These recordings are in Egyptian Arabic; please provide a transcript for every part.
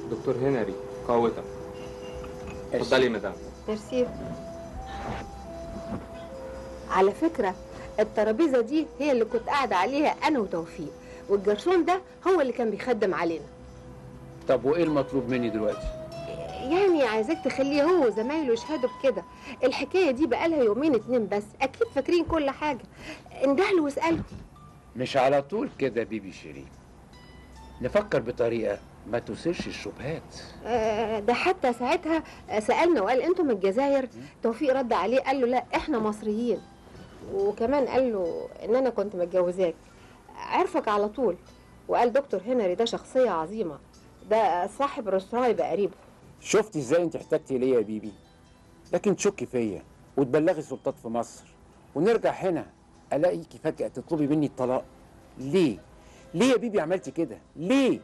دكتور هنري قهوتك اتفضلي يا مدام ميرسي على فكرة الترابيزة دي هي اللي كنت قاعدة عليها أنا وتوفيق والجرسون ده هو اللي كان بيخدم علينا طب وايه المطلوب مني دلوقتي يعني عايزاك تخليه هو وزمايله يشهدوا بكده الحكاية دي بقالها يومين اتنين بس أكيد فاكرين كل حاجة اندهله واسأله مش على طول كده بيبي شيرين نفكر بطريقه ما تثيرش الشبهات آه، ده حتى ساعتها آه، سألنا وقال انتم من الجزائر توفيق رد عليه قال له لا احنا مصريين وكمان قال له ان انا كنت متجوزاك عرفك على طول وقال دكتور هنري ده شخصية عظيمة ده صاحب الرستوران يبقى قريبه شفتي ازاي انت احتجتي ليا يا بيبي لكن تشكي فيا وتبلغي السلطات في مصر ونرجع هنا الاقيكي فجاه تطلبي مني الطلاق ليه ليه يا بيبي عملتي كده ليه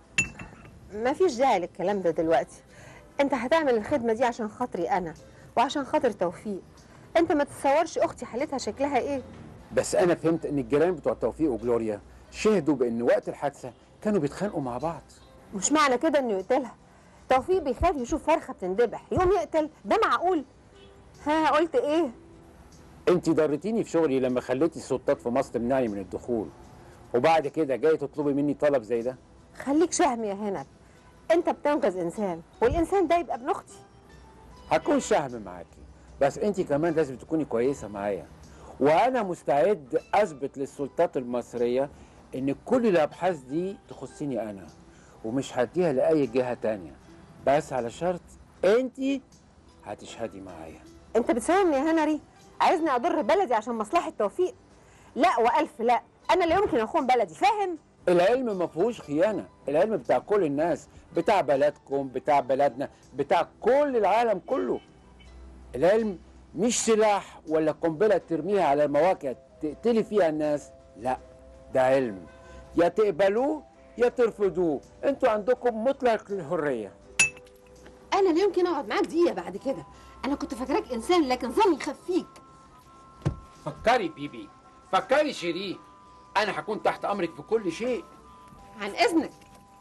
ما فيش داعي للكلام ده دلوقتي انت هتعمل الخدمة دي عشان خاطري انا وعشان خاطر توفيق انت ما تتصورش اختي حالتها شكلها ايه بس انا فهمت ان الجيران بتوع توفيق وجلوريا شهدوا بان وقت الحادثه كانوا بيتخانقوا مع بعض مش معنى كده انه يقتلها توفيق بيخاف يشوف فرخة بتندبح يوم يقتل ده معقول ها قلت ايه انت ضرتيني في شغلي لما خليتي السلطات في مصر تمنعني من الدخول وبعد كده جاي تطلبي مني طلب زي ده خليك شهم يا هنا انت بتنقذ انسان والانسان ده يبقى ابن اختي هكون شهم معاكي بس انت كمان لازم تكوني كويسه معايا وانا مستعد اثبت للسلطات المصريه ان كل الابحاث دي تخصني انا ومش هديها لاي جهه تانية بس على شرط انت هتشهدي معايا انت بتساومني يا هنري عايزني اضر بلدي عشان مصلحة توفيق لا والف لا انا لا يمكن اخون بلدي فاهم العلم ما فيهوش خيانه العلم بتاع كل الناس بتاع بلدكم بتاع بلدنا بتاع كل العالم كله العلم مش سلاح ولا قنبله ترميها على المواقع تقتلي فيها الناس لا ده علم يا تقبلوه يا ترفضوه انتوا عندكم مطلق الحريه انا لا يمكن اقعد معاك دقيقة بعد كده انا كنت فاكراك انسان لكن ظني يخفيك فكري بيبي فكري شيرين انا هكون تحت امرك في كل شيء عن اذنك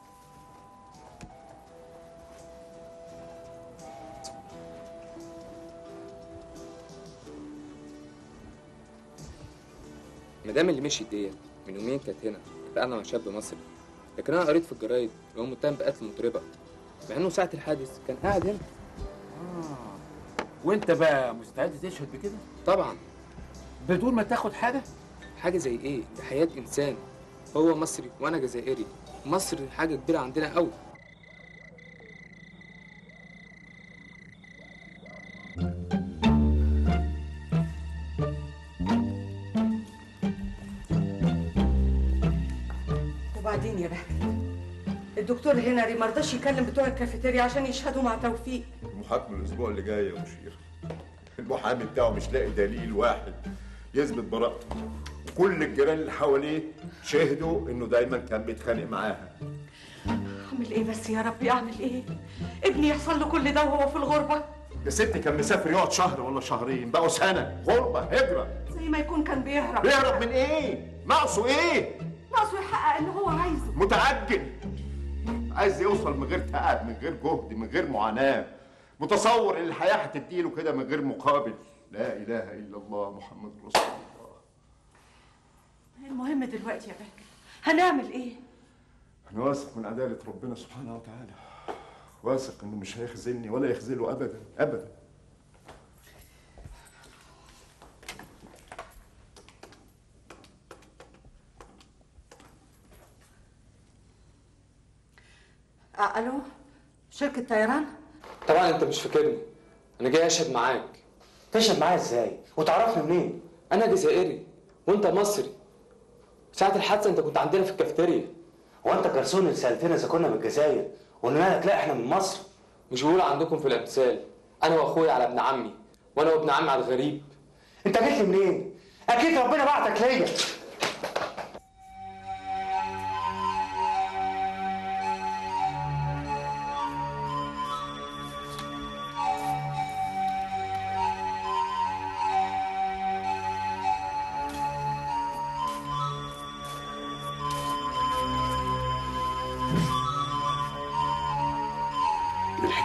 المدام اللي مشيت ديت من يومين كانت هنا اتفقنا مع شاب مصري لكن انا قريت في الجرايد ان هو متهم بقتل مطربه مع انه ساعه الحادث كان قاعد هنا وانت بقى مستعد تشهد بكده طبعا بدون ما تاخد حاجه حاجه زي ايه ده حياه انسان هو مصري وانا جزائري مصر حاجه كبيره عندنا قوي وبعدين يا بهجت الدكتور هنري ما رضاش يكلم بتوع الكافيتيريا عشان يشهدوا مع توفيق المحاكمة الأسبوع اللي جاي يا مشير المحامي بتاعه مش لاقي دليل واحد يثبت براءته وكل الجيران اللي حواليه شهدوا إنه دايما كان بيتخانق معاها اعمل ايه بس يا ربي اعمل ايه ابني يحصل له كل ده وهو في الغربه يا ست كان مسافر يقعد شهر ولا شهرين بقوا سنة غربة هجرة زي ما يكون كان بيهرب بيهرب من إيه؟ ناقصه إيه؟ ناقصه يحقق اللي هو عايزه متعجل عايز يوصل من غير تعب من غير جهد من غير معاناة متصور ان الحياة هتديله كده من غير مقابل لا اله الا الله محمد رسول الله المهم دلوقتي يا بهجت هنعمل ايه انا واثق من عدالة ربنا سبحانه وتعالى واثق انه مش هيخذلني ولا يخذله ابدا ابدا آه الو شركه طيران طبعا انت مش فاكرني انا جاي اشهد معاك تشهد معايا ازاي وتعرفني منين انا جزائري وانت مصري ساعه الحادثه انت كنت عندنا في الكافيتيريا هو انت جرسون اللي سالتنا اذا كنا من الجزائر وقلنا لك لا احنا من مصر مش بقول عندكم في الامثال انا واخويا على ابن عمي وانا وابن عمي على الغريب انت جيت لي منين اكيد ربنا بعتك ليا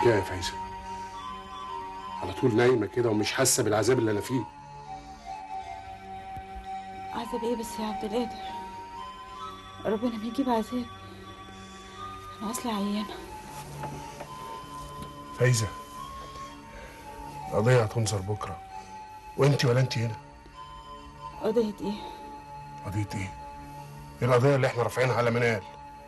الحكايه يا فايزه على طول نايمه كده ومش حاسه بالعذاب اللي انا فيه عذاب ايه بس يا عبد القادر ربنا ما يجيب عذاب انا اصلي عيانه فايزه القضيه هتنظر بكره وانت ولا انت هنا قضية ايه قضيه ايه ايه القضيه اللي احنا رافعينها على منال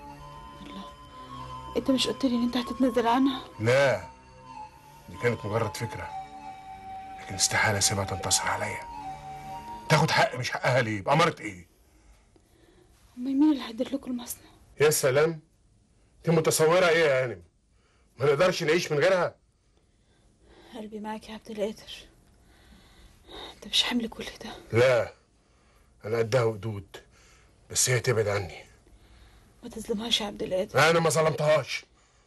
انت مش قلت لي ان انت هتتنازل عنها لا دي كانت مجرد فكره لكن استحاله اسيبها تنتصر عليا تاخد حق مش حقها ليه بأمارة ايه امال مين اللي هيدير لكم المصنع يا سلام انت متصوره ايه يا هانم ما نقدرش نعيش من غيرها قلبي معاك يا عبد القادر انت مش حمل كل ده لا انا قدها وقدود بس هي تبعد عني ما تظلمهاش يا عبد القادر انا ما ظلمتهاش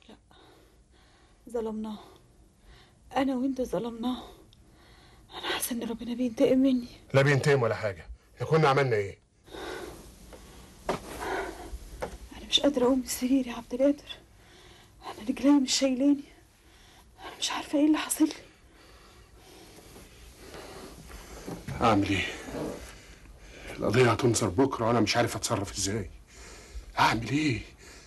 ظلمناه انا وانت ظلمناه انا حاسه ان ربنا بينتقم مني لا بينتقم ولا حاجه احنا كنا عملنا ايه انا مش قادره اقوم من السرير يا عبد القادر انا رجلي مش شايلاني انا مش عارفه ايه اللي حاصل لي اعمل ايه القضيه هتنظر بكره وانا مش عارف اتصرف ازاي اعمل ايه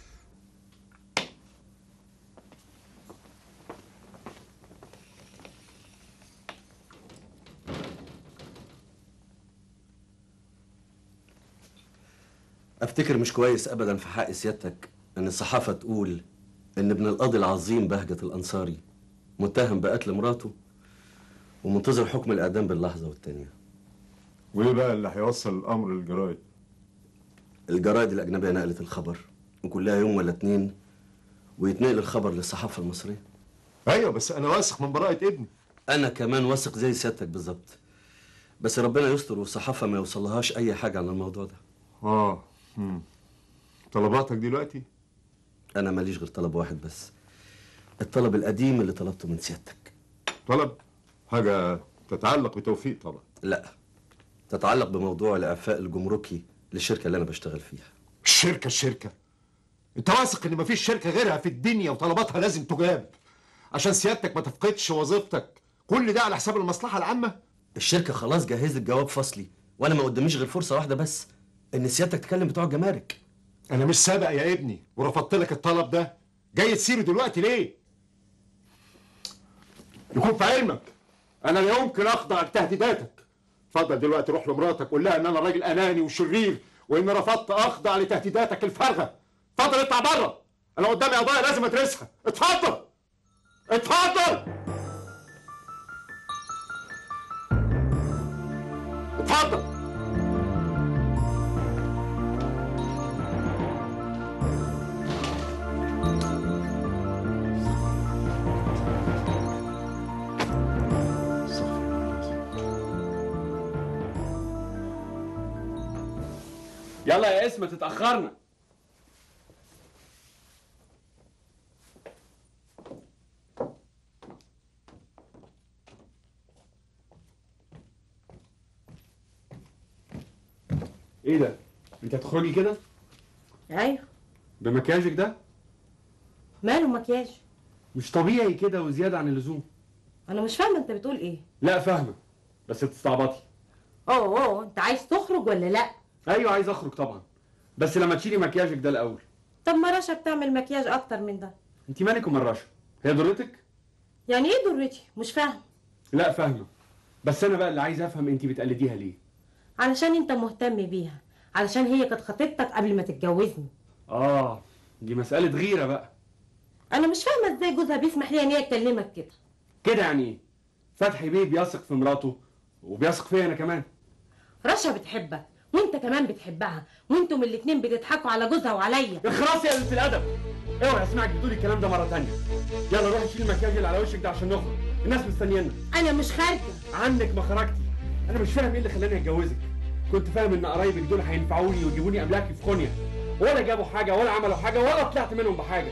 افتكر مش كويس ابدا في حق سيادتك ان الصحافه تقول ان ابن القاضي العظيم بهجة الانصاري متهم بقتل مراته ومنتظر حكم الاعدام باللحظه والتانيه وايه بقى اللي هيوصل الامر للجرايد الجرايد الاجنبيه نقلت الخبر وكلها يوم ولا اتنين ويتنقل الخبر للصحافه المصريه ايوه بس انا واثق من براءه ابني انا كمان واثق زي سيادتك بالظبط بس ربنا يستر والصحافه ما يوصلهاش اي حاجه عن الموضوع ده اه مم. طلباتك دلوقتي انا ماليش غير طلب واحد بس الطلب القديم اللي طلبته من سيادتك طلب حاجه تتعلق بتوفيق طبعا لا تتعلق بموضوع الاعفاء الجمركي للشركه اللي انا بشتغل فيها الشركه الشركه انت واثق ان مفيش شركه غيرها في الدنيا وطلباتها لازم تجاب عشان سيادتك ما تفقدش وظيفتك كل ده على حساب المصلحه العامه الشركه خلاص جهزت جواب فصلي وانا ما قداميش غير فرصه واحده بس ان سيادتك تكلم بتوع الجمارك انا مش سابق يا ابني ورفضت لك الطلب ده جاي تسيره دلوقتي ليه يكون في علمك انا لا يمكن اخضع لتهديداتك اتفضل دلوقتي روح لمراتك قول لها ان انا راجل اناني وشرير وان رفضت اخضع لتهديداتك الفارغه اتفضل اطلع بره انا قدامي قضايا لازم ادرسها اتفضل اتفضل اتفضل يلا يا اسمة تتأخرنا ايه ده؟ انت هتخرجي كده؟ ايوه بمكياجك ده؟ ماله مكياج مش طبيعي كده وزيادة عن اللزوم انا مش فاهمه انت بتقول ايه لا فاهمة بس بتستعبطي اوه اوه انت عايز تخرج ولا لا ايوه عايز اخرج طبعا بس لما تشيلي مكياجك ده الاول طب ما رشا بتعمل مكياج اكتر من ده انت مالك ومن رشا هي ضرتك؟ يعني ايه ضرتي مش فاهم لا فاهمة بس انا بقى اللي عايز افهم انت بتقلديها ليه علشان انت مهتم بيها علشان هي كانت خطيبتك قبل ما تتجوزني اه دي مسألة غيرة بقى انا مش فاهمه ازاي جوزها بيسمح ليها ان هي تكلمك كده كده يعني ايه؟ فتحي بيه بيثق في مراته وبيثق فيا انا كمان رشا بتحبك وانت كمان بتحبها وانتم الاتنين بتضحكوا على جوزها وعليا اخرسي يا بنت الادب اوعي اسمعك بتقولي الكلام ده مره تانية يلا روحي شيل المكياج اللي على وشك ده عشان نخرج الناس مستنيانا انا مش خارجه عنك ما خرجتي انا مش فاهم ايه اللي خلاني اتجوزك كنت فاهم ان قرايبك دول هينفعوني ويجيبوني املاكي في خونيا ولا جابوا حاجه ولا عملوا حاجه ولا طلعت منهم بحاجه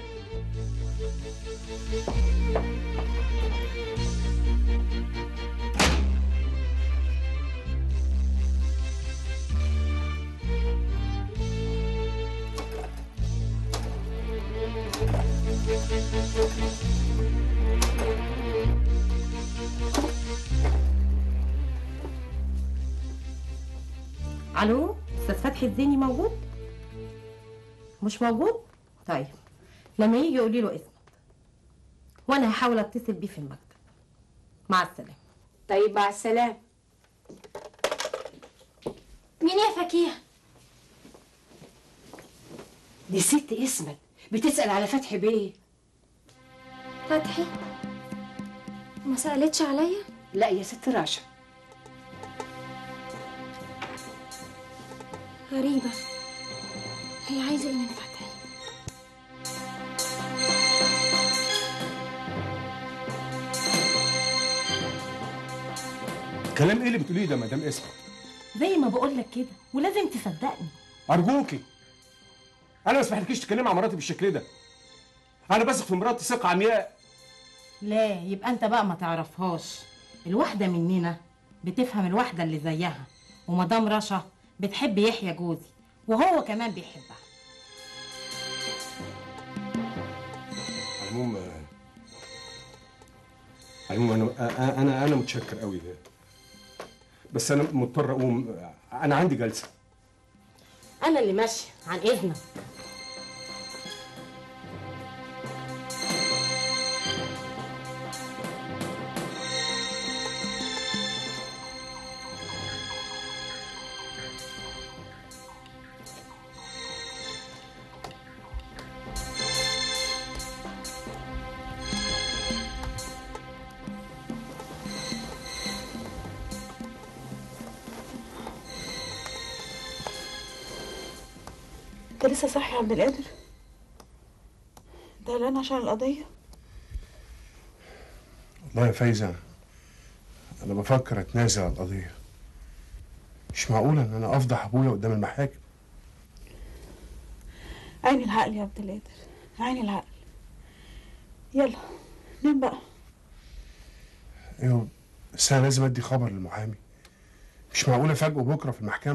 الو استاذ فتحي الزيني موجود مش موجود طيب لما يجي قولي له اسمك وانا هحاول اتصل بيه في المكتب مع السلامه طيب مع السلامه مين يا فكيه دي ست اسمك بتسأل على فتحي بيه فتحي ما سألتش عليا لا يا ست راشا غريبة هي عايزة ايه من فتحي كلام ايه اللي بتقوليه ده مدام اسمك زي ما بقول لك كده ولازم تصدقني ارجوكي انا ما اسمحلكيش تتكلمي عن مراتي بالشكل ده انا بثق في مراتي ثقه عمياء لا يبقى انت بقى ما تعرفهاش الواحده مننا بتفهم الواحده اللي زيها ومدام رشا بتحب يحيى جوزي وهو كمان بيحبها على العموم على العموم انا انا انا متشكر قوي بس انا مضطر اقوم انا عندي جلسه انا اللي ماشيه عن اذنك انت لسه صاحي يا عبد القادر ده قلقان عشان القضية والله يا فايزة أنا بفكر أتنازل عن القضية مش معقولة إن أنا أفضح أبويا قدام المحاكم عين العقل يا عبد القادر عين العقل يلا نام بقى أيوه بس أنا لازم أدي خبر للمحامي مش معقولة أفاجئه بكرة في المحكمة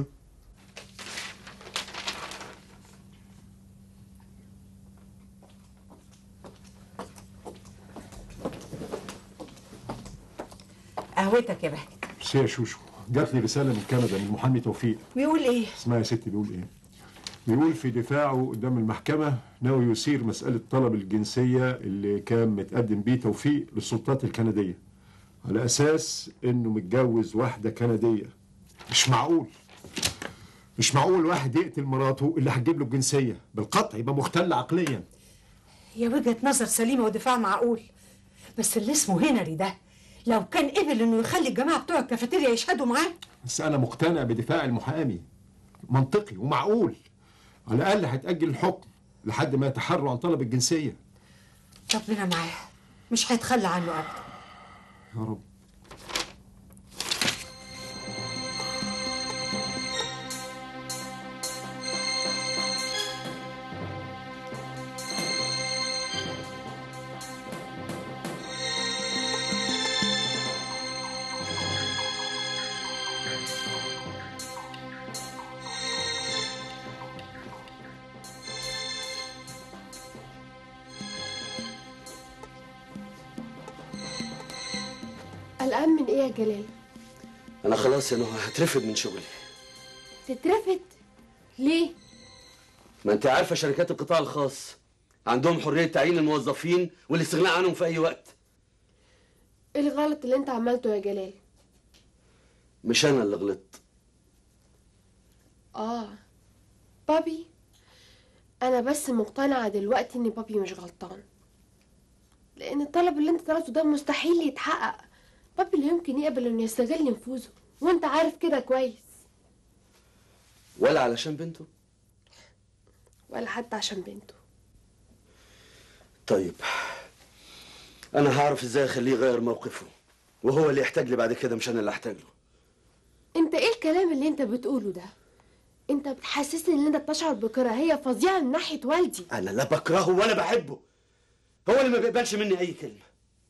قهوتك يا بهجت ميرسي يا شوشو جات لي رساله من كندا من محامي توفيق بيقول ايه اسمها يا ستي بيقول ايه بيقول في دفاعه قدام المحكمة ناوي يثير مسألة طلب الجنسية اللي كان متقدم بيه توفيق للسلطات الكندية على أساس إنه متجوز واحدة كندية مش معقول مش معقول واحد يقتل مراته اللي هتجيب له الجنسية بالقطع يبقى مختل عقليا يا وجهة نظر سليمة ودفاع معقول بس اللي اسمه هنري ده لو كان قبل انه يخلي الجماعة بتوع الكافيتيريا يشهدوا معاه بس أنا مقتنع بدفاع المحامي منطقي ومعقول على الأقل هتأجل الحكم لحد ما يتحروا عن طلب الجنسية ربنا معاه مش هيتخلى عنه ابدا يا رب قلقان من ايه يا جلال انا خلاص يا نهى هترفد من شغلي تترفد ليه ما انت عارفه شركات القطاع الخاص عندهم حريه تعيين الموظفين والاستغناء عنهم في اي وقت ايه الغلط اللي انت عملته يا جلال مش انا اللي غلطت اه بابي انا بس مقتنعه دلوقتي ان بابي مش غلطان لان الطلب اللي انت طلبته ده مستحيل يتحقق بابي لا يمكن يقبل انه يستغل نفوذه وانت عارف كده كويس ولا علشان بنته ولا حتى عشان بنته طيب انا هعرف ازاي اخليه يغير موقفه وهو اللي يحتاج لي بعد كده مش انا اللي احتاج له انت ايه الكلام اللي انت بتقوله ده انت بتحسسني ان انت بتشعر بكراهيه فظيعه من ناحيه والدي انا لا بكرهه ولا بحبه هو اللي ما بيقبلش مني اي كلمه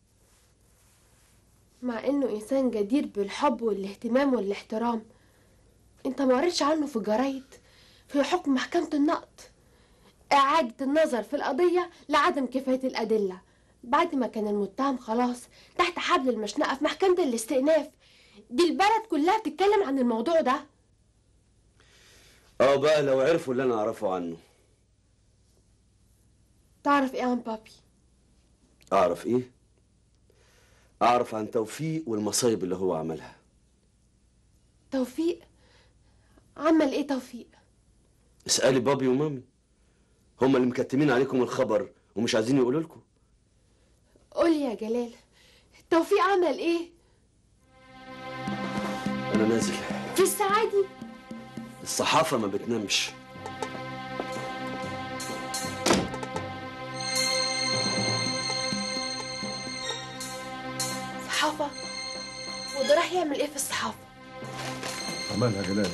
مع انه انسان جدير بالحب والاهتمام والاحترام انت ما قريتش عنه في الجرايد في حكم محكمة النقد اعادة النظر في القضية لعدم كفاية الادلة بعد ما كان المتهم خلاص تحت حبل المشنقة في محكمة الاستئناف دي البلد كلها بتتكلم عن الموضوع ده اه بقى لو عرفوا اللي انا اعرفه عنه تعرف ايه عن بابي اعرف ايه اعرف عن توفيق والمصايب اللي هو عملها توفيق عمل ايه توفيق اسالي بابي ومامي هما اللي مكتمين عليكم الخبر ومش عايزين يقولوا لكم قولي يا جلال توفيق عمل ايه انا نازل في الساعة دي الصحافه ما بتنامش صحافة وده راح يعمل ايه في الصحافة عملها جلال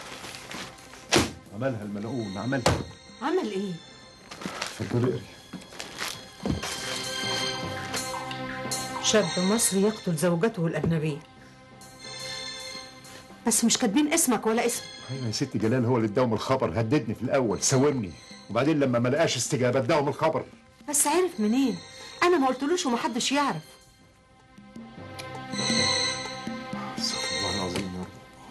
عملها الملعون عملها عمل ايه اتفضلي اقري شاب مصري يقتل زوجته الأجنبية بس مش كاتبين اسمك ولا اسم ايوه يا ست جلال هو اللي اداهم الخبر هددني في الاول ساومني وبعدين لما ما لقاش استجابه اداهم الخبر بس عرف منين انا ما قلتلوش ومحدش يعرف استغفر الله العظيم يا رب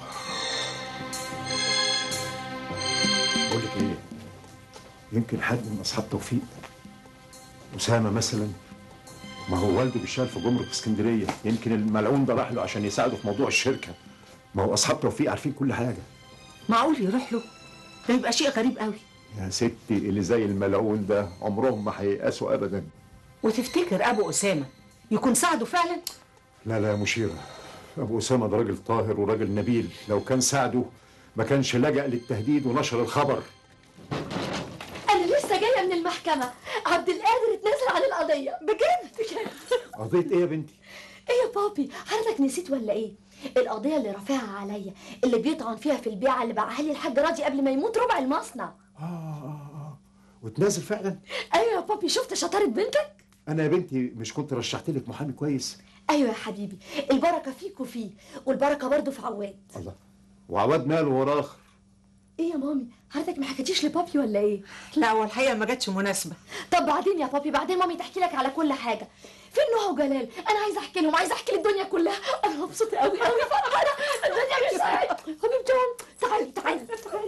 بقول لك ايه يمكن حد من اصحاب توفيق اسامه مثلا ما هو والده بيشتغل في جمرك اسكندريه يمكن الملعون ده راح له عشان يساعده في موضوع الشركه ما هو اصحاب توفيق عارفين كل حاجه معقول يروح له ده يبقى شيء غريب قوي يا ستي اللي زي الملعون ده عمرهم ما هييأسوا ابدا وتفتكر ابو اسامه يكون ساعده فعلا لا لا يا مشيرة أبو أسامة ده راجل طاهر وراجل نبيل لو كان ساعده ما كانش لجأ للتهديد ونشر الخبر انا لسه جايه من المحكمه عبد القادر اتنازل عن القضيه بجد بجد قضية إيه يا بنتي؟ ايه يا بابي حضرتك نسيت ولا ايه القضيه اللي رافعها عليا اللي بيطعن فيها في البيعه اللي باعها لي الحاج راضي قبل ما يموت ربع المصنع وتنازل فعلا؟ ايوه يا بابي شفت شطاره بنتك أنا يا بنتي مش كنت رشحت لك محامي كويس؟ ايوه يا حبيبي البركه فيك وفيه والبركه برضه في عواد الله وعواد ماله وراه آخر ايه يا مامي حضرتك ما حكيتيش لبابي ولا ايه لا هو الحقيقه ما جاتش مناسبه طب بعدين يا بابي بعدين مامي تحكي لك على كل حاجه فين نهى وجلال انا عايزه احكي لهم عايزه احكي للدنيا كلها انا مبسوطه قوي قوي فرحانه الدنيا مش ساعد حبيبتي تعالي تعالي تعالي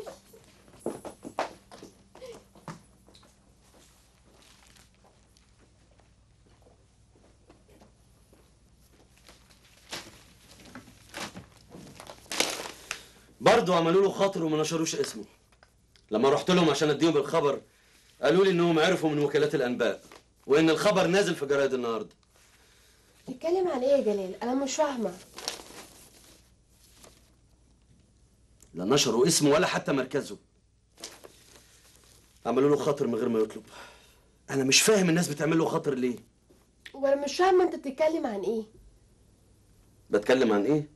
برضه عملوا له خاطر وما نشروش اسمه لما رحت لهم عشان اديهم الخبر قالوا لي انهم عرفوا من وكالات الانباء وان الخبر نازل في جرايد النهارده بتتكلم عن ايه يا جلال انا مش فاهمه لا نشروا اسمه ولا حتى مركزه عملوا له خاطر من غير ما يطلب انا مش فاهم الناس بتعمل له خاطر ليه وانا مش فاهمه انت بتتكلم عن ايه بتكلم عن ايه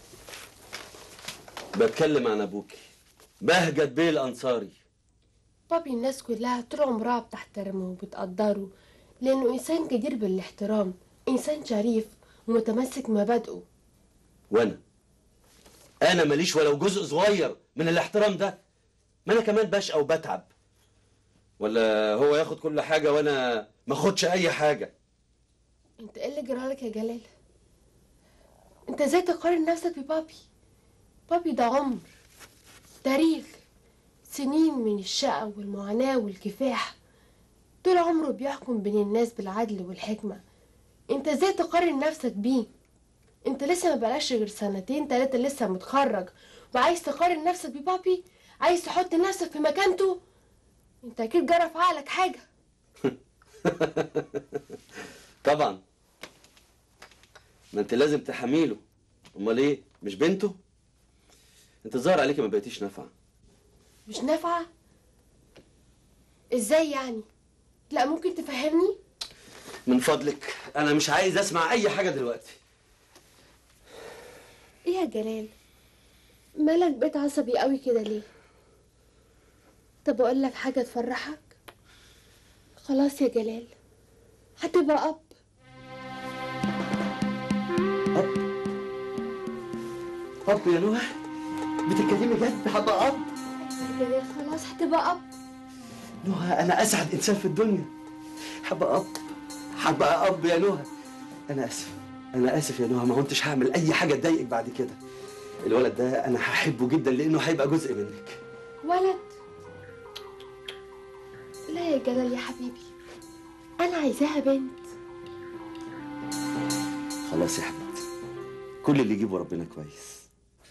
بتكلم عن ابوكي بهجت بيه الانصاري بابي الناس كلها طول عمرها بتحترمه وبتقدره لانه انسان جدير بالاحترام انسان شريف ومتمسك بمبادئه وانا انا ماليش ولو جزء صغير من الاحترام ده ما انا كمان بشقى وبتعب ولا هو ياخد كل حاجه وانا ما اخدش اي حاجه انت ايه اللي جرالك يا جلال انت ازاي تقارن نفسك ببابي بابي ده عمر تاريخ سنين من الشقة والمعاناة والكفاح طول عمره بيحكم بين الناس بالعدل والحكمة انت ازاي تقارن نفسك بيه انت لسه ما بلاش غير سنتين تلاتة لسه متخرج وعايز تقارن نفسك ببابي عايز تحط نفسك في مكانته انت اكيد جرى في عقلك حاجة طبعا ما انت لازم تحميله امال ايه مش بنته انت الظاهر عليكي ما بقيتيش نافعه مش نافعة ازاي يعني لا ممكن تفهمني من فضلك انا مش عايز اسمع اي حاجه دلوقتي ايه يا جلال مالك بقيت عصبي قوي كده ليه طب اقول لك حاجه تفرحك خلاص يا جلال هتبقى اب اب يا نوح بتتكلمي جد هبقى اب يا جلال خلاص هتبقى اب نهى انا اسعد انسان في الدنيا هبقى اب هبقى اب يا نهى انا اسف انا اسف يا نهى ما كنتش هعمل اي حاجه تضايقك بعد كده الولد ده انا هحبه جدا لانه هيبقى جزء منك ولد لا يا جلال يا حبيبي انا عايزاها بنت خلاص يا حبيبتي كل اللي يجيبه ربنا كويس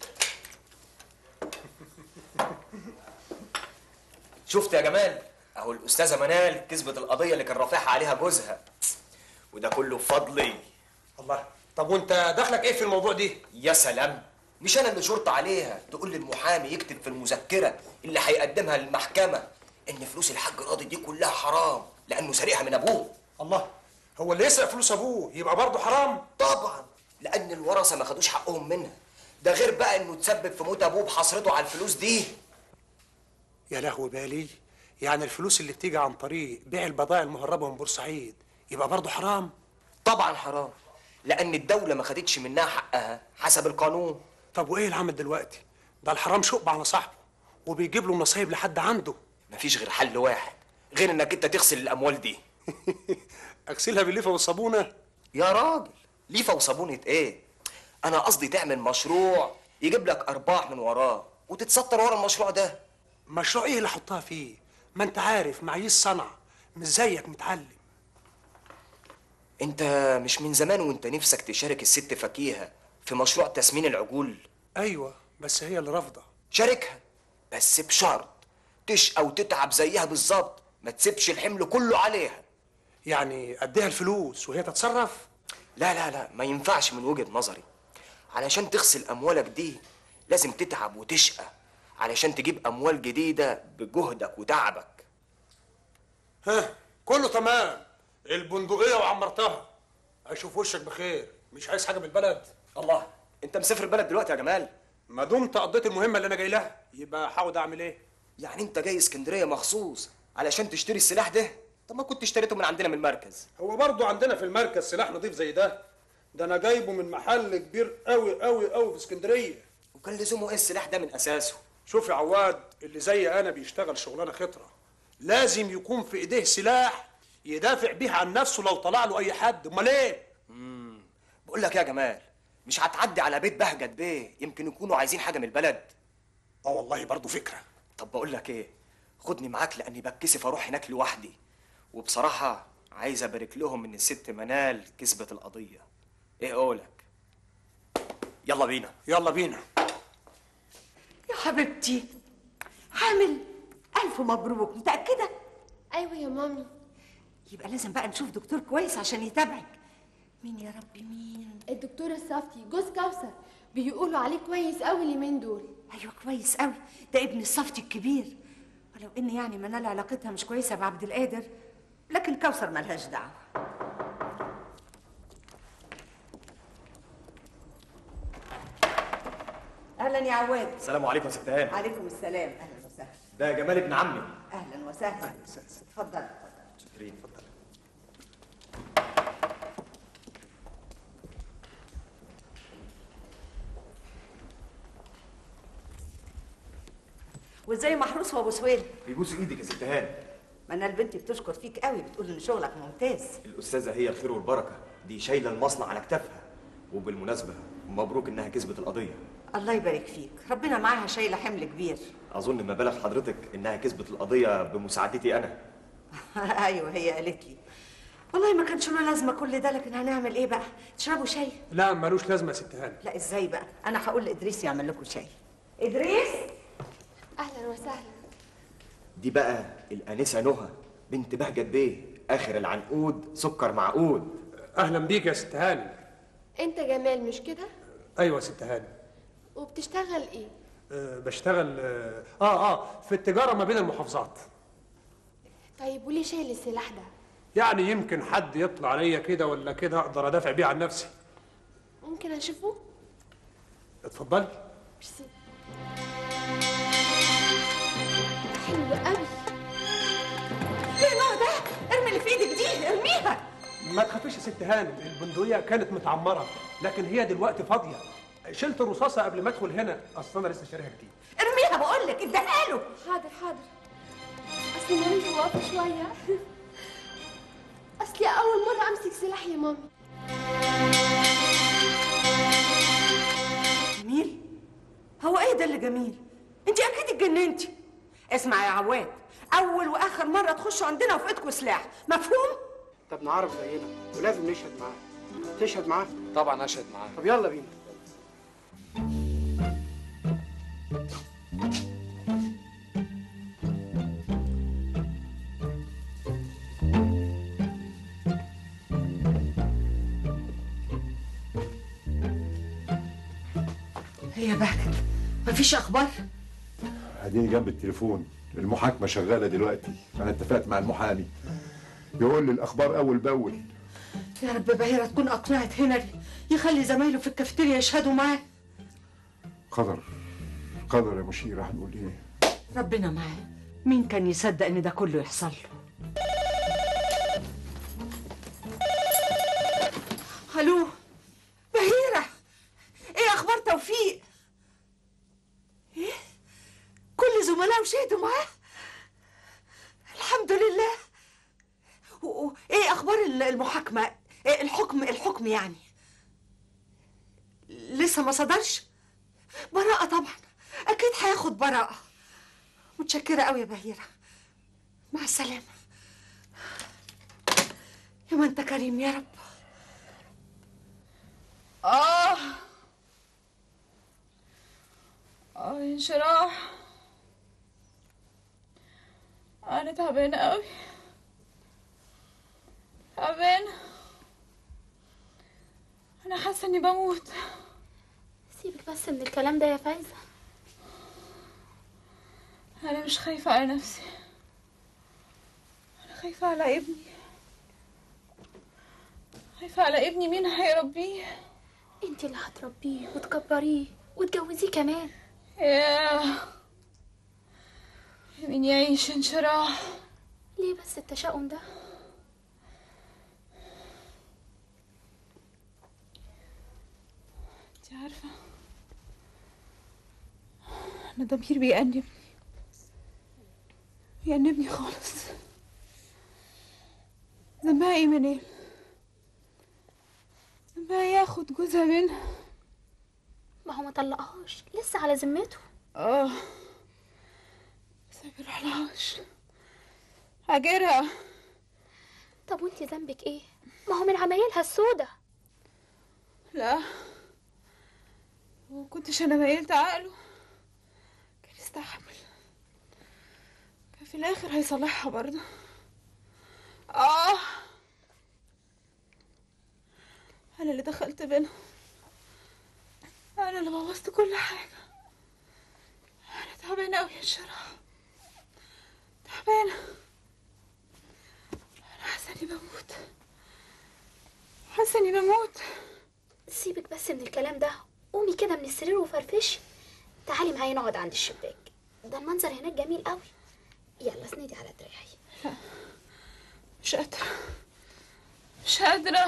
شفت يا جمال اهو الاستاذه منال كسبت القضيه اللي كان رافعها عليها جوزها وده كله بفضلي الله طب وانت دخلك ايه في الموضوع دي يا سلام مش انا اللي شرط عليها تقول للمحامي يكتب في المذكره اللي هيقدمها للمحكمه ان فلوس الحاج راضي دي كلها حرام لانه سارقها من ابوه الله هو اللي يسرق فلوس ابوه يبقى برضه حرام طبعا لان الورثه ما خدوش حقهم منها ده غير بقى انه تسبب في موت ابوه بحسرته على الفلوس دي يا لهو بالي يعني الفلوس اللي بتيجي عن طريق بيع البضائع المهربه من بورسعيد يبقى برضه حرام طبعا حرام لان الدوله ما خدتش منها حقها حسب القانون طب وايه العمل دلوقتي ده الحرام شقب على صاحبه وبيجيب له نصايب لحد عنده مفيش غير حل واحد غير انك انت تغسل الاموال دي اغسلها بالليفه والصابونه يا راجل ليفه وصابونه ايه انا قصدي تعمل مشروع يجيب لك ارباح من وراه وتتستر ورا المشروع ده مشروع ايه اللي احطها فيه ما انت عارف معيش صنعه مش زيك متعلم انت مش من زمان وانت نفسك تشارك الست فكيهه في مشروع تسمين العجول ايوه بس هي اللي رافضه شاركها بس بشرط تشقى وتتعب زيها بالظبط ما تسيبش الحمل كله عليها يعني اديها الفلوس وهي تتصرف لا لا لا ما ينفعش من وجهة نظري علشان تغسل أموالك دي لازم تتعب وتشقى علشان تجيب أموال جديدة بجهدك وتعبك ها كله تمام البندقيه وعمرتها اشوف وشك بخير مش عايز حاجه من البلد الله انت مسافر البلد دلوقتي يا جمال ما دمت قضيت المهمه اللي انا جاي لها يبقى هحاول اعمل ايه يعني انت جاي اسكندرية مخصوص علشان تشتري السلاح ده طب ما كنت اشتريته من عندنا من المركز هو برضه عندنا في المركز سلاح نظيف زي ده ده انا جايبه من محل كبير قوي قوي قوي في اسكندريه وكان لزومه ايه السلاح ده من اساسه شوف يا عواد اللي زي انا بيشتغل شغلانه خطره لازم يكون في ايديه سلاح يدافع بيه عن نفسه لو طلع له اي حد امال ايه بقول لك يا جمال مش هتعدي على بيت بهجت بيه يمكن يكونوا عايزين حاجة من البلد اه والله برضه فكرة طب بقول لك ايه خدني معاك لاني بتكسف اروح هناك لوحدي وبصراحة عايز ابارك لهم ان الست منال كسبت القضية ايه قولك يلا بينا يلا بينا يا حبيبتي حامل ألف مبروك متأكدة؟ أيوة يا مامي يبقى لازم بقى نشوف دكتور كويس عشان يتابعك مين يا ربي مين؟ الدكتور الصفتي جوز كوثر بيقولوا عليه كويس قوي اليومين دول أيوة كويس قوي ده ابن الصفتي الكبير ولو إن يعني منال علاقتها مش كويسة بعبد القادر لكن كوثر ملهاش دعوة أهلا يا عواد السلام عليكم يا ست هاني عليكم السلام أهلا وسهلا ده جمال ابن عمي أهلا وسهلا اتفضل شكرين اتفضل وازاي محروس وابو سويل بيبوس ايدك يا ست هاني ما انا البنت بتشكر فيك قوي بتقول ان شغلك ممتاز الاستاذه هي الخير والبركه دي شايله المصنع على كتافها وبالمناسبه مبروك انها كسبت القضيه الله يبارك فيك ربنا معاها شايله حمل كبير اظن ما بالغ حضرتك انها كسبت القضيه بمساعدتي انا ايوه هي قالت لي والله ما كانش له لازمه كل ده لكن هنعمل ايه بقى تشربوا شاي لا ملوش لازمه يا ست هاني لا ازاي بقى انا هقول لادريس يعمل لكم شاي ادريس أهلا وسهلا دي بقى الانسه نهى بنت بهجت بيه اخر العنقود سكر معقود اهلا بيك يا ست هاني أنت جمال مش كده؟ ايوه يا ست هاني وبتشتغل إيه؟ أه بشتغل اه اه آه، في التجاره ما بين المحافظات طيب وليه شايل السلاح ده؟ يعني يمكن حد يطلع عليا كده ولا كده اقدر ادافع بيه عن نفسي ممكن أشوفه؟ اتفضلي ميرسي حلو قوي ايه النوع ده ارمي اللي في ايدك دي ارميها ما تخافيش يا ست هانم البندقية كانت متعمرة لكن هي دلوقتي فاضية شلت الرصاصة قبل ما ادخل هنا اصل انا لسه شاريها جديد ارميها بقول لك اديها له حاضر حاضر أصل مامي واقفة شوية أصلي أول مرة أمسك سلاح يا مامي جميل هو ايه ده اللي جميل انت اكيد اتجننتي اسمع يا عواد اول واخر مره تخشوا عندنا وفي ايدكم سلاح مفهوم طب نعرف زينا ولازم نشهد معاه تشهد معاه طبعا اشهد معاه طب يلا بينا هي بهجت مفيش اخبار اديني جنب التليفون المحاكمه شغاله دلوقتي انا اتفقت مع المحامي يقول لي الاخبار اول باول يا رب بهيرة تكون اقنعت هنري يخلي زمايله في الكافيتيريا يشهدوا معاه قدر قدر يا مشيره هنقول ايه ربنا معاه مين كان يصدق ان ده كله يحصل له الو بهيرة ايه اخبار توفيق ايه كل زملائه شهدوا معاه الحمد لله و- و- ايه اخبار ال- المحاكمة إيه الحكم الحكم يعني لسه ما صدرش براءة طبعا اكيد هياخد براءة متشكرة قوي يا بهيرة مع السلامة يا ما انت كريم يا رب اه اه انشراح انا تعبانه قوي تعبانه انا حاسه اني بموت سيبك بس من الكلام ده يا فايزة انا مش خايفه على نفسي انا خايفه على ابني خايفه على ابني مين هيربيه انت اللي هتربيه وتكبريه وتجوزيه كمان ياه مين يعيش انشراح ليه بس التشاؤم ده انت عارفه انا ضميري بيأنبني بيأنبني خالص ذنبها ايه منيل ذنبها ياخد جوزها منها ما هو ما طلقهاش لسه على ذمته اه بس ما بيروحلهاش هاجرها طب وانت ذنبك ايه ما هو من عمايلها السودة لا وكنتش انا ميلت عقله كان يستحمل كان في الاخر هيصلحها برضه اه انا اللي دخلت بينهم انا اللي بوظت كل حاجه انا تعبانه قوي يا شرح تعبانه انا حاسه اني بموت حاسه اني بموت سيبك بس من الكلام ده قومي كده من السرير وفرفشي تعالي معايا نقعد عند الشباك ده المنظر هناك جميل قوي يلا اسندي على دراعي مش قادرة مش قادرة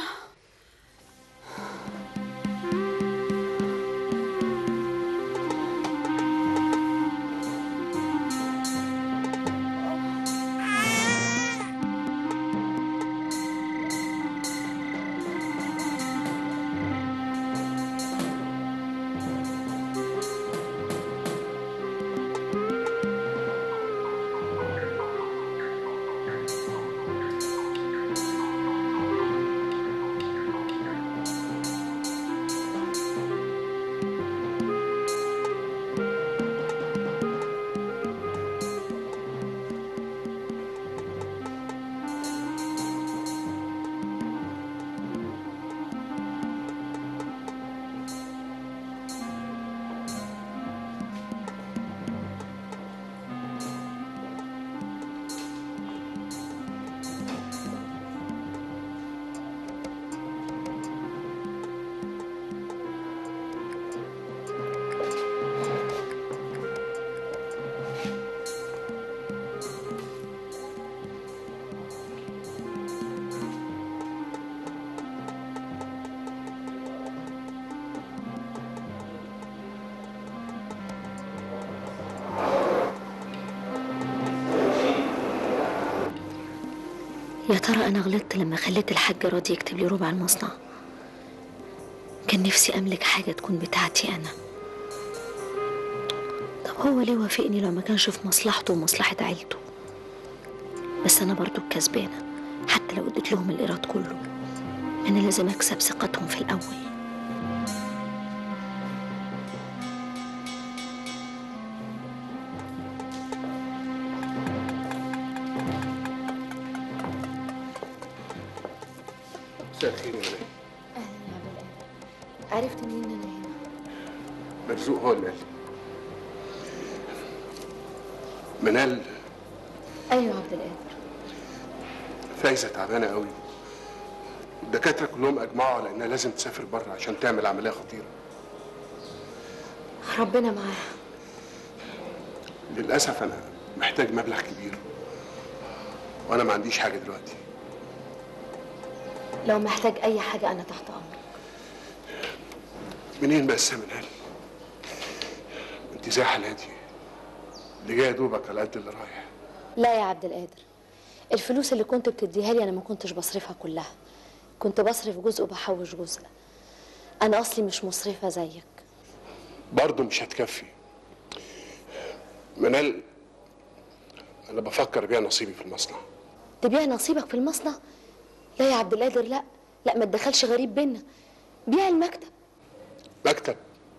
يا ترى انا غلطت لما خليت الحاج راضي يكتب لي ربع المصنع كان نفسي املك حاجه تكون بتاعتي انا طب هو ليه وافقني لو ما كانش في مصلحته ومصلحة عيلته بس أنا برضو الكسبانة حتى لو اديت لهم الإيراد كله أنا لازم أكسب ثقتهم في الأول مساء الخير يا منال أهلا يا عبد القادر عرفت منين إن أنا هنا؟ مرزوق هو اللي قال لي. منال أيوة عبد القادر فايزه تعبانه قوي الدكاتره كلهم اجمعوا على انها لازم تسافر بره عشان تعمل عمليه خطيره ربنا معاها للاسف انا محتاج مبلغ كبير وانا ما عنديش حاجه دلوقتي لو محتاج أي حاجة أنا تحت أمرك منين بس يا منال انت زي حالاتي اللي جاي دوبك على قد اللي رايح لا يا عبد القادر الفلوس اللي كنت بتديها لي أنا ما كنتش بصرفها كلها كنت بصرف جزء وبحوش جزء أنا أصلي مش مصرفة زيك برضه مش هتكفي منال انا بفكر ابيع نصيبي في المصنع تبيع نصيبك في المصنع لا يا عبد القادر لا لا ما تدخلش غريب بينا بيع المكتب مكتب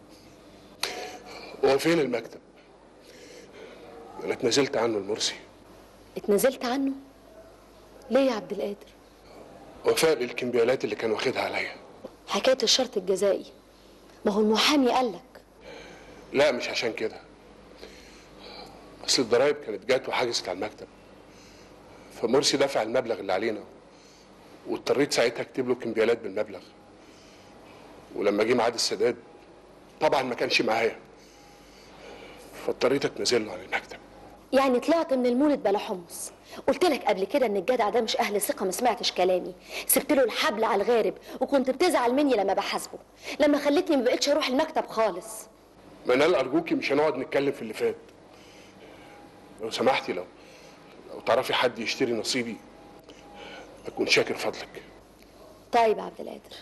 هو فين المكتب انا اتنازلت عنه المرسي اتنازلت عنه ليه يا عبد القادر وفاء للكمبيالات اللي كان واخدها عليا حكاية الشرط الجزائي ما هو المحامي قال لك لا مش عشان كده اصل الضرايب كانت جات وحجزت على المكتب فمرسي دفع المبلغ اللي علينا واضطريت ساعتها اكتب له كمبيالات بالمبلغ ولما جه ميعاد السداد طبعا ما كانش معايا فاضطريت اتنازل له عن المكتب يعني طلعت من المولد بلا حمص قلت لك قبل كده ان الجدع ده مش اهل ثقه ما سمعتش كلامي سبت له الحبل على الغارب وكنت بتزعل مني لما بحاسبه لما خلتني ما بقتش اروح المكتب خالص منال ارجوكي مش هنقعد نتكلم في اللي فات لو سمحتي لو لو تعرفي حد يشتري نصيبي اكون شاكر فضلك طيب يا عبد القادر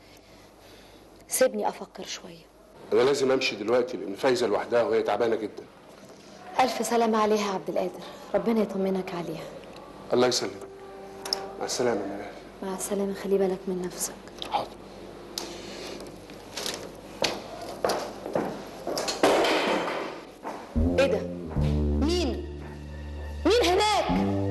سيبني افكر شويه انا لازم امشي دلوقتي لان فايزه لوحدها وهي تعبانه جدا الف سلامه عليها يا عبد القادر ربنا يطمنك عليها الله يسلمك مع السلامه يا منال مع السلامه خلي بالك من نفسك حاضر ايه ده مين مين هناك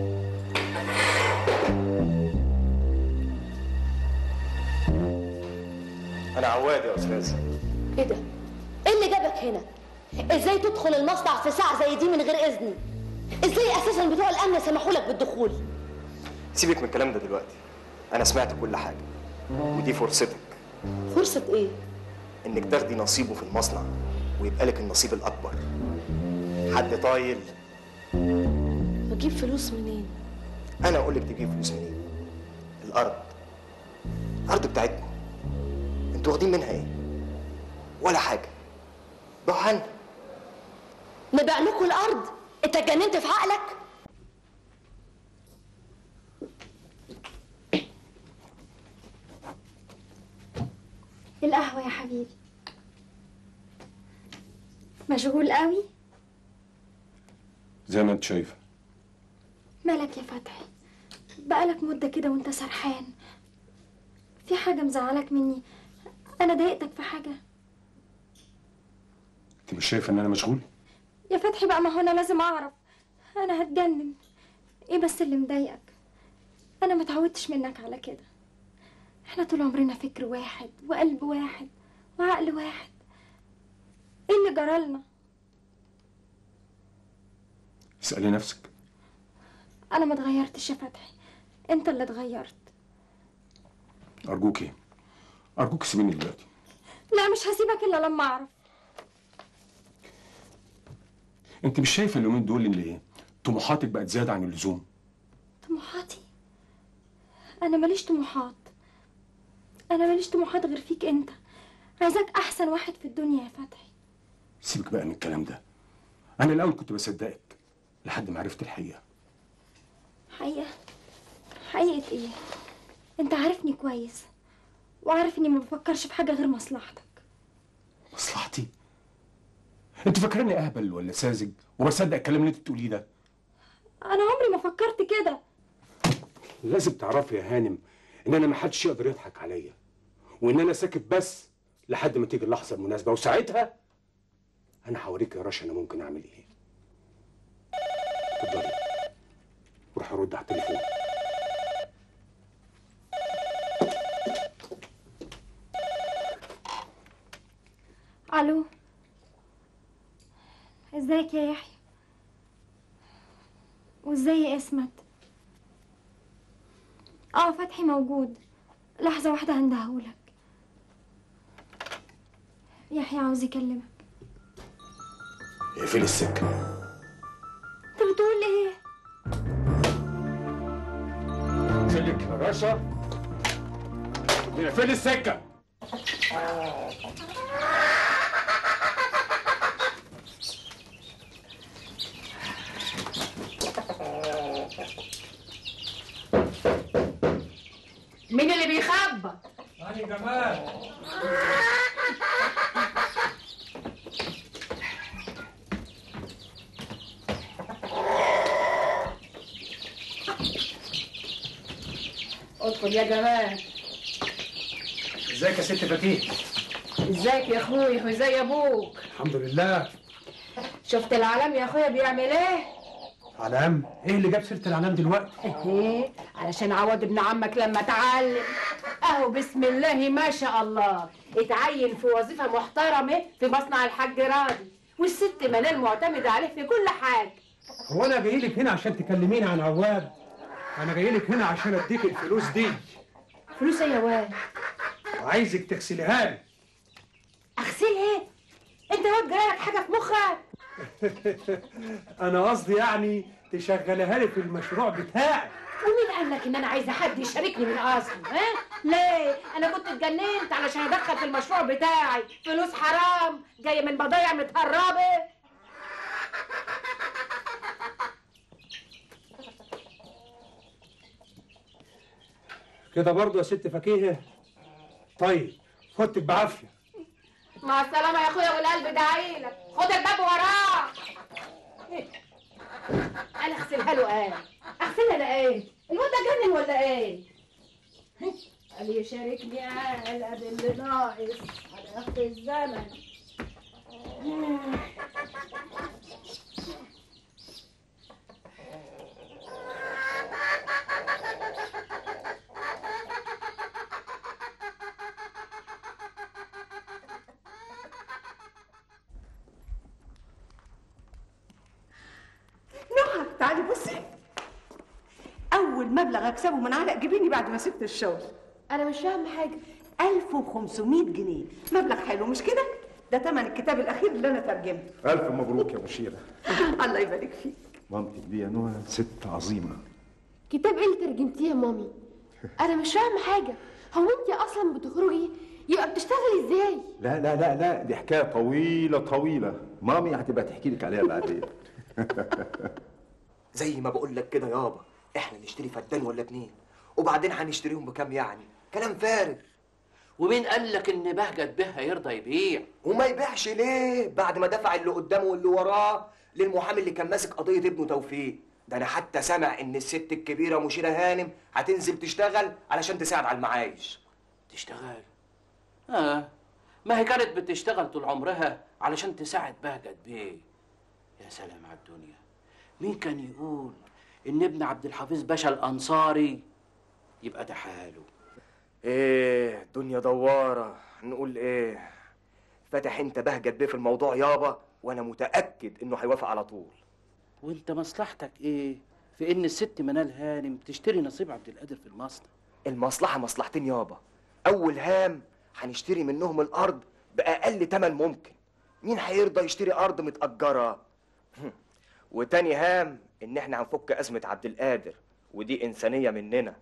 انا عواد يا استاذ ايه ده ايه اللي جابك هنا ازاي تدخل المصنع في ساعه زي دي من غير اذني ازاي اساسا بتوع الامن سمحوا لك بالدخول سيبك من الكلام ده دلوقتي انا سمعت كل حاجه ودي فرصتك فرصه ايه انك تاخدي نصيبه في المصنع ويبقى لك النصيب الاكبر حد طايل بجيب فلوس منين انا اقول لك تجيب فلوس منين الارض الارض بتاعتكم انتوا واخدين منها ايه ولا حاجه ضحن نبيع لكم الارض انت اتجننت في عقلك القهوة يا حبيبي مشغول قوي زي ما انت شايفه مالك يا فتحي بقالك مدة كده وانت سرحان في حاجة مزعلك مني انا ضايقتك في حاجة انت مش شايفه ان انا مشغول يا فتحي بقى ما هو انا لازم اعرف انا هتجنن ايه بس اللي مضايقك انا ما اتعودتش منك على كده احنا طول عمرنا فكر واحد وقلب واحد وعقل واحد ايه اللي جرالنا اسالي نفسك انا ما اتغيرتش يا فتحي انت اللي اتغيرت ارجوكي ارجوك سيبيني دلوقتي لا مش هسيبك الا لما اعرف انت مش شايفه اليومين دول ان ايه طموحاتك بقت زياده عن اللزوم طموحاتي انا ماليش طموحات انا ماليش طموحات غير فيك انت عايزاك احسن واحد في الدنيا يا فتحي سيبك بقى من الكلام ده انا الاول كنت بصدقك لحد ما عرفت الحقيقه حقيقة حقيقة ايه انت عارفني كويس وعارف اني ما بفكرش في حاجة غير مصلحتك مصلحتي انت فاكراني اهبل ولا ساذج وبصدق الكلام اللي انت بتقوليه ده انا عمري ما فكرت كده لازم تعرفي يا هانم ان انا ما حدش يقدر يضحك عليا وان انا ساكت بس لحد ما تيجي اللحظه المناسبه وساعتها انا هوريك يا رشا انا ممكن اعمل ايه اتفضلي روح ارد على التليفون الو ازيك يا يحيى وازاي اسمت اه فتحي موجود لحظة واحدة هندهولك يحيى عاوز يكلمك اقفلي السكه انت بتقول ايه قلت لك يا رشا اقفلي السكه مين اللي بيخبط؟ هاني جمال ادخل يا جمال ازيك يا ست فتيه ازيك يا اخوي وازاي ابوك الحمد لله شفت العلم يا اخويا بيعمل ايه علام ايه اللي جاب سيره العلام دلوقتي ايه علشان عوض ابن عمك لما اتعلم اهو بسم الله ما شاء الله اتعين في وظيفه محترمه في مصنع الحاج راضي والست منال معتمده عليه في كل حاجه هو انا جاي لك هنا عشان تكلميني عن عواد انا جاي لك هنا عشان اديك الفلوس دي فلوس ايه يا واد عايزك تغسليها لي اغسل ايه انت واد جايلك حاجه في مخك انا قصدي يعني تشغلها لي في المشروع بتاعي ومين قال لك ان انا عايزه حد يشاركني من اصله ها ليه انا كنت اتجننت علشان ادخل في المشروع بتاعي فلوس حرام جايه من بضايع متهربه كده برضه يا ست فكيهه طيب فوتك بعافيه مع السلامه يا اخويا والقلب داعيلك خد الباب وراه انا اغسلها له ايه اغسلها انا ايه الواد ده جنن ولا ايه قال يشاركني على باللي ناقص على اخر الزمن نهى تعالي بصي اول مبلغ اكسبه من علق جبيني بعد ما سبت الشغل انا مش فاهمه حاجه 1500 جنيه مبلغ حلو مش كده ده تمن الكتاب الاخير اللي انا ترجمته ألف مبروك يا مشيرة الله يبارك فيك مامتك دي يا نهى ست عظيمة كتاب ايه اللي ترجمتيه يا مامي انا مش فاهمه حاجه هو انت اصلا بتخرجي يبقى بتشتغلي ازاي لا لا لا لا دي حكاية طويلة طويلة مامي هتبقى تحكي لك عليها بعدين زي ما بقول لك كده يابا احنا نشتري فدان ولا اتنين وبعدين هنشتريهم بكام يعني كلام فارغ ومين قال لك ان بهجت به هيرضى يبيع وما يبيعش ليه بعد ما دفع اللي قدامه واللي وراه للمحامي اللي كان ماسك قضيه ابنه توفيق ده انا حتى سامع ان الست الكبيره مشيره هانم هتنزل تشتغل علشان تساعد على المعايش تشتغل اه ما هي كانت بتشتغل طول عمرها علشان تساعد بهجت بيه يا سلام على الدنيا مين كان يقول ان ابن عبد الحفيظ باشا الانصاري يبقى ده حاله ايه الدنيا دواره نقول ايه فتح انت بهجت بيه في الموضوع يابا وانا متاكد انه هيوافق على طول وانت مصلحتك ايه في ان الست منال هانم تشتري نصيب عبد القادر في المصنع المصلحه مصلحتين يابا اول هام هنشتري منهم الارض باقل تمن ممكن مين هيرضى يشتري ارض متاجره وتاني هام ان احنا هنفك ازمه عبد القادر ودي انسانيه مننا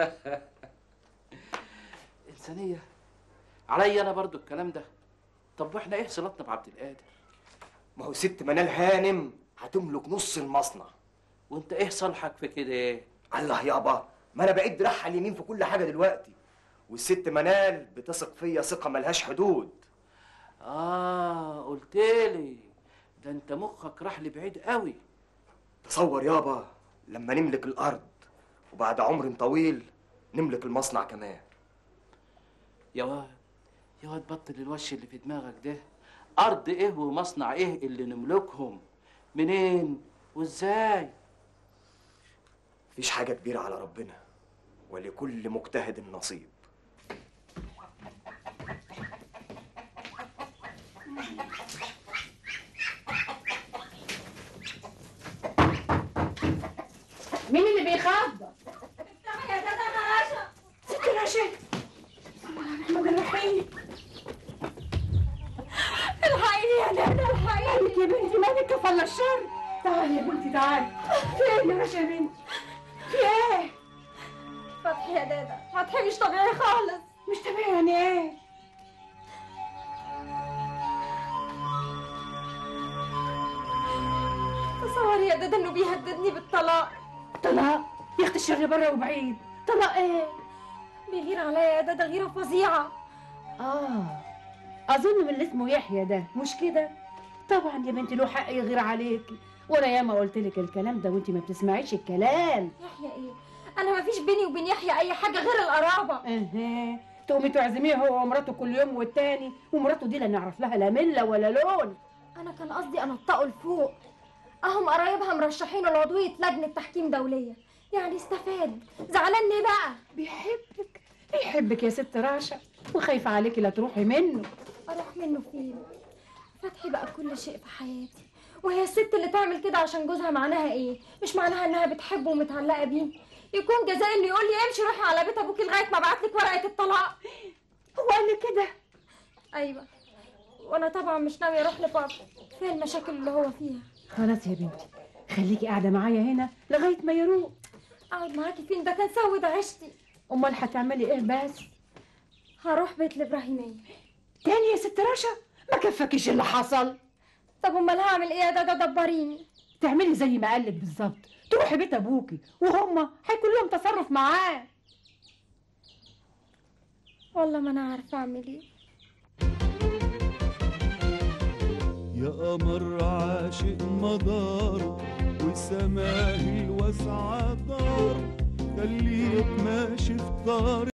انسانيه عليا انا برضو الكلام ده طب واحنا ايه صلتنا بعبد القادر ما هو ست منال هانم هتملك نص المصنع وانت ايه صالحك في كده ايه الله يابا ما انا بقيت دراعها اليمين في كل حاجه دلوقتي والست منال بتثق فيا ثقه ملهاش حدود اه قلتلي ده انت مخك راح لبعيد قوي تصور يابا لما نملك الارض وبعد عمر طويل نملك المصنع كمان يا واد يا واد بطل الوش اللي في دماغك ده ارض ايه ومصنع ايه اللي نملكهم منين وازاي مفيش حاجة كبيرة على ربنا ولكل مجتهد نصيب مين اللي بيخبط؟ يا تاتا رشا ست رشا الرحمن الرحيم الحقيني يا نانا الحقيني مالك يا بنتي مالك كفل الشر تعالي يا بنتي تعالي فين يا رشا يا بنتي في ايه؟ فتحي يا دادا فتحي مش طبيعي خالص مش طبيعي يعني ايه؟ تصوري يا دادا انه بيهددني بالطلاق طلاق يا اختي الشر بره وبعيد طلاق ايه؟ بيغير عليا يا دادا غيرة فظيعة اه اظن من اللي اسمه يحيى ده مش كده طبعا يا بنتي له حق يغير عليكي وانا ياما قلت لك الكلام ده وانت ما بتسمعيش الكلام يحيى ايه انا ما فيش بيني وبين يحيى اي حاجة غير القرابة اها تقومي تعزميه هو ومراته كل يوم والتاني ومراته دي لا نعرف لها لا مله ولا لون انا كان قصدي انطقه لفوق اهم قرايبها مرشحينه لعضوية لجنة تحكيم دولية يعني استفاد زعلان ليه بقى بيحبك بيحبك يا ست راشا وخايفه عليكي لا تروحي منه اروح منه فين فتحي بقى كل شيء في حياتي وهي الست اللي تعمل كده عشان جوزها معناها ايه مش معناها انها بتحبه ومتعلقه بيه يكون جزاء انه يقول لي امشي روحي على بيت ابوكي لغايه ما ابعت لك ورقه الطلاق هو قال لي كده ايوه وانا طبعا مش ناويه اروح لبابا كفايه المشاكل اللي هو فيها خلاص يا بنتي خليكي قاعده معايا هنا لغايه ما يروق اقعد معاكي فين ده كان سود عشتي امال هتعملي ايه بس هروح بيت الابراهيميه تاني يا ست رشا ما كفكيش اللي حصل طب امال هعمل ايه يا دادا دبريني تعملي زي ما قالك بالظبط تروحي بيت ابوكي وهما هيكون لهم تصرف معاه والله ما انا عارفه اعمل ايه يا قمر عاشق مدار وسماه الواسعة دار خليك ماشي في طارق